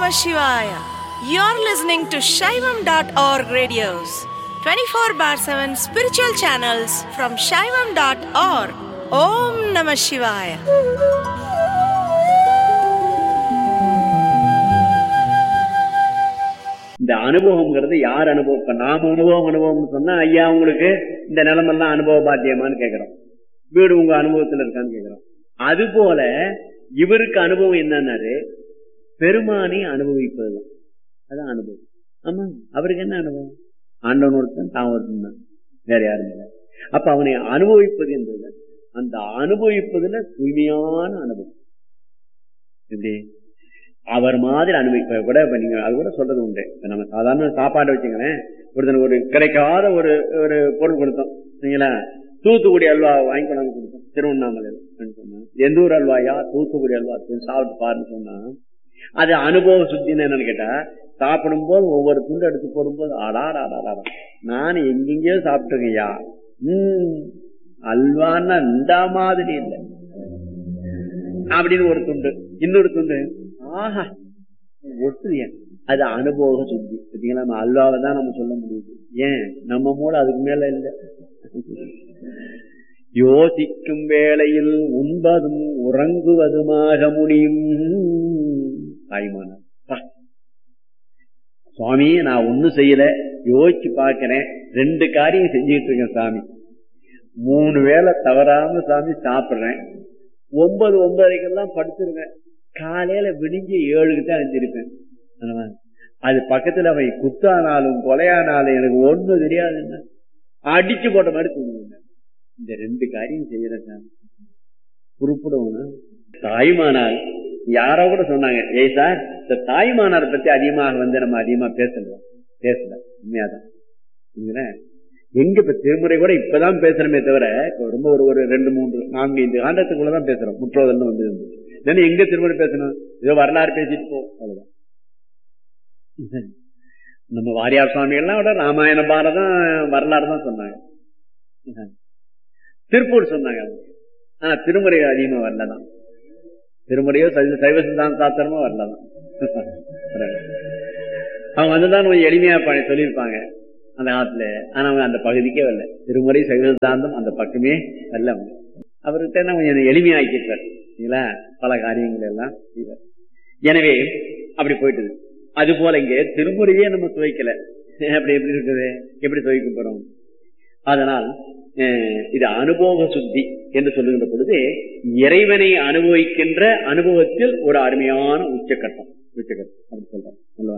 Namah Shivaya. You're listening to Shaivam.org radios, 24 bar 7 spiritual channels from Shaivam.org. Om Namah Shivaya. இந்த அனுபவம்ங்கிறது யார் அனுபவம் இப்ப நாம அனுபவம் அனுபவம்னு சொன்னா ஐயா உங்களுக்கு இந்த நிலமெல்லாம் அனுபவ பாத்தியமான்னு கேக்குறோம் வீடு உங்க அனுபவத்துல இருக்கான்னு கேக்குறோம் அது போல இவருக்கு அனுபவம் என்னன்னாரு பெருமானை அனுபவிப்பதுதான் அதான் அனுபவம் ஆமா அவருக்கு என்ன அனுபவம் ஆண்டவன் ஒருத்தன் தான் ஒருத்தன் தான் வேற யாரும் இல்லை அப்ப அவனை அனுபவிப்பது என்பது அந்த அனுபவிப்பதுல தூய்மையான அனுபவம் எப்படி அவர் மாதிரி அனுபவிப்ப கூட இப்ப நீங்க அது கூட சொல்றது உண்டு இப்ப நம்ம சாதாரண சாப்பாடு வச்சுங்களேன் ஒருத்தனுக்கு ஒரு கிடைக்காத ஒரு ஒரு பொருள் கொடுத்தோம் சரிங்களா தூத்துக்குடி அல்வா வாங்கி கொண்டாந்து கொடுத்தோம் திருவண்ணாமலையில் சொன்னா எந்த ஊர் அல்வாயா தூத்துக்குடி அல்வா சாப்பிட்டு பாருன்னு சொன்னா அது அனுபவ சுத்தின்னு என்னன்னு கேட்டா சாப்பிடும் போது ஒவ்வொரு துண்டு எடுத்து போடும்போது ஆடாடா ஆடாடா நான் எங்கெங்கயோ சாப்பிட்டுருக்கையா உம் அல்வான்னா இந்த மாதிரி இல்லை அப்படின்னு ஒரு துண்டு இன்னொரு துண்டு ஆஹா ஒட்டுறிய அது அனுபவ சுத்தி பார்த்தீங்களா நம்ம அல்வாவை தான் நம்ம சொல்ல முடியுது ஏன் நம்ம மூளை அதுக்கு மேல இல்லை யோசிக்கும் வேளையில் உண்பதும் உறங்குவதுமாக முடியும் தாய்மான சுவாமி நான் ஒண்ணும் செய்யல யோசிச்சு பாக்கிறேன் ரெண்டு காரியம் செஞ்சுட்டு இருக்கேன் சாமி மூணு வேளை தவறாம சாமி சாப்பிடுறேன் ஒன்பது ஒன்பதரைக்கெல்லாம் படுத்துருவேன் காலையில விடிஞ்சு ஏழுக்கு தான் அஞ்சிருப்பேன் அது பக்கத்துல அவை குத்தானாலும் கொலையானாலும் எனக்கு ஒண்ணு தெரியாதுன்னு அடிச்சு போட்ட மாதிரி தூங்குவேன் இந்த ரெண்டு காரியம் செய்யறேன் குறிப்பிடுவோம் தாய்மானால் யாரோ கூட சொன்னாங்க ஏய் சார் இந்த தாய்மானார் பத்தி அதிகமாக வந்து நம்ம அதிகமா பேசல பேசல உண்மையாதான் எங்க இப்ப திருமுறை கூட இப்பதான் பேசுறமே தவிர ரொம்ப ஒரு ஒரு ரெண்டு மூன்று நான்கு ஐந்து காண்டத்துக்குள்ளதான் பேசுறோம் முற்றோதல் வந்து இருந்துச்சு எங்க திருமுறை பேசணும் ஏதோ வரலாறு பேசிட்டு போ அவ்வளவுதான் நம்ம வாரியார் சுவாமிகள்லாம் விட ராமாயண பாரதம் வரலாறு தான் சொன்னாங்க திருப்பூர் சொன்னாங்க ஆனா திருமுறை அதிகமா வரலதான் திருமுறையோ சைவ சித்தாந்த சாத்திரமோ வரலதான் அவங்க வந்துதான் கொஞ்சம் எளிமையா சொல்லியிருப்பாங்க அந்த காலத்துல ஆனா அவங்க அந்த பகுதிக்கே வரல திருமுறை சைவ சித்தாந்தம் அந்த பக்கமே வரல அவங்க அவர்கிட்ட என்ன கொஞ்சம் எளிமையாக்கிட்டார் இல்லைங்களா பல காரியங்கள் எல்லாம் செய்வார் எனவே அப்படி போயிட்டது அது போல இங்க திருமுறையே நம்ம துவைக்கல அப்படி எப்படி இருக்குது எப்படி துவைக்க போறோம் அதனால் இது அனுபவ சுத்தி என்று சொல்லுகின்ற பொழுது இறைவனை அனுபவிக்கின்ற அனுபவத்தில் ஒரு அருமையான உச்சக்கட்டம் உச்சக்கட்டம் அப்படி சொல்றோம்